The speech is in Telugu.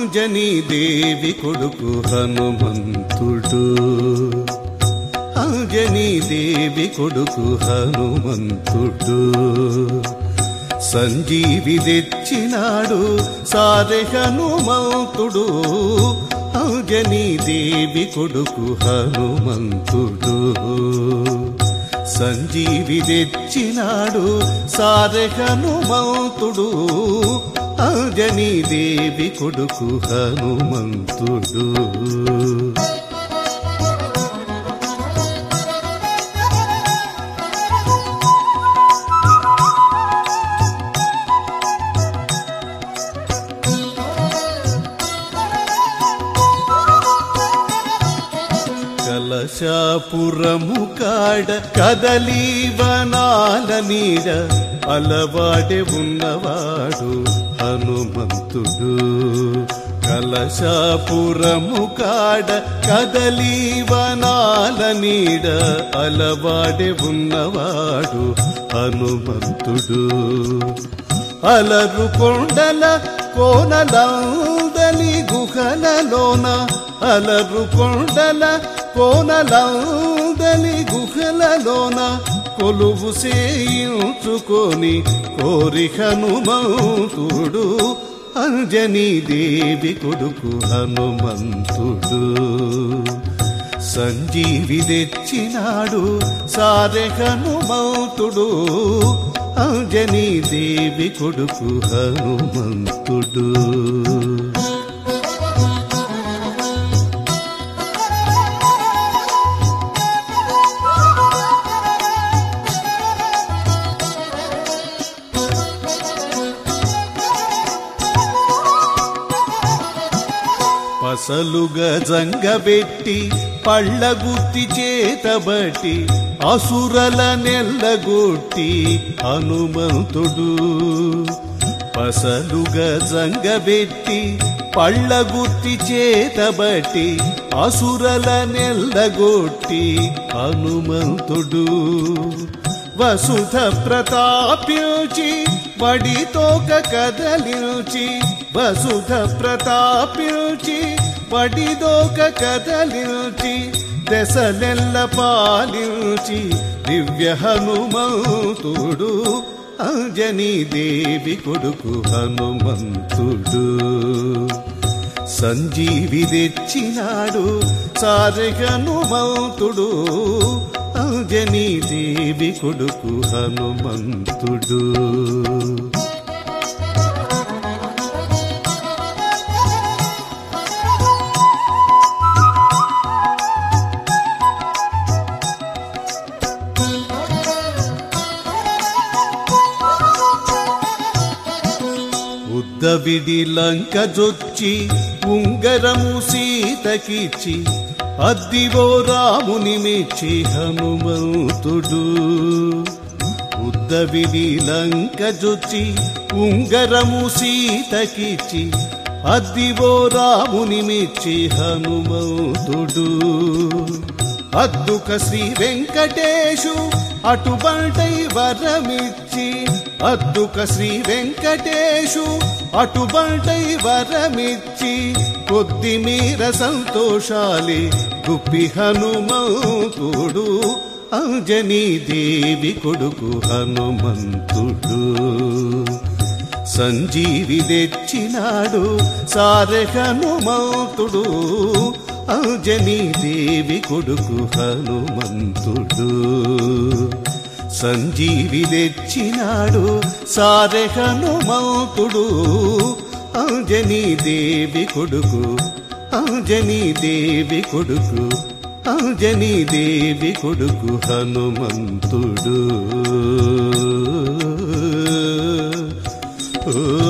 అంజనీ దేవి కొడుకు హనుమంతుడు అంజనీ దేవి కొడుకు హనుమంతుడు సంజీవి తెచ్చినాడు సారె హనుమంతుడు అంజనీ దేవి కొడుకు హనుమంతుడు సంజీవి తెచ్చినాడు సారె హనుమంతుడు అంజనీ దేవి కొడుకు హనుమంతుడు కలశాపురము కాడ కదలీ వనాల నీడ అలవాడే ఉన్నవాడు హనుమంతుడు కలశాపురము కాడ కదలీ వనాల నీడ అలవాడే ఉన్నవాడు హనుమంతుడు అలరు కొండల కోనలందలి గుహలలోన అలరు కొండల కోనలందలి గుహలలోన కొలువు చేయించుకొని కోరి హనుమంతుడు అంజనీ దేవి కొడుకు హనుమంతుడు సంజీవి తెచ్చినాడు సారె హనుమంతుడు అంజనీ దేవి కొడుకు హనుమంతుడు పసలుగా జంగబెట్టి పళ్ళ గుత్తి చేతబట్టి అసురల నెల్లగొట్టి హనుమంతుడు పసలుగా జంగబెట్టి పళ్ళ గుత్తి చేతబట్టి అసురల నెల్లగొట్టి హనుమంతుడు వసుధ ప్రతాప్యోచి వడితోక కదలించి వసుధ ప్రతాప్యోచి వడిదోక కదలించి దశలెల్ల పాలించి దివ్య హనుమంతుడు అంజనీ దేవి కొడుకు హనుమంతుడు సంజీవి తెచ్చినాడు సారె హనుమంతుడు అంజనీ దేవి కొడుకు హనుమంతుడు ఉద్దవిడి లంక జొచ్చి ఉంగరము సీతకిచ్చి అద్దివో రాముని మెచ్చి హనుమంతుడు ఉద్దవిడి లంక జొచ్చి ఉంగరము సీతకిచ్చి అద్దివో రాముని మెచ్చి హనుమంతుడు అద్దుక శ్రీ వెంకటేశు అటుబంటై వరమిచ్చి అద్దుక శ్రీ వెంకటేశు అటుబంటై వరమిచ్చి కొద్ది మీర సంతోషాలి గుప్పి హనుమంతుడు అంజనీ దేవి కొడుకు హనుమంతుడు సంజీవి తెచ్చినాడు సారె హనుమంతుడు అంజనీ దేవి కొడుకు హనుమంతుడు సంజీవి తెచ్చినాడు సారె హనుమంతుడు అంజనీ దేవి కొడుకు అంజనీ దేవి కొడుకు అంజనీ దేవి కొడుకు హనుమంతుడు ఓ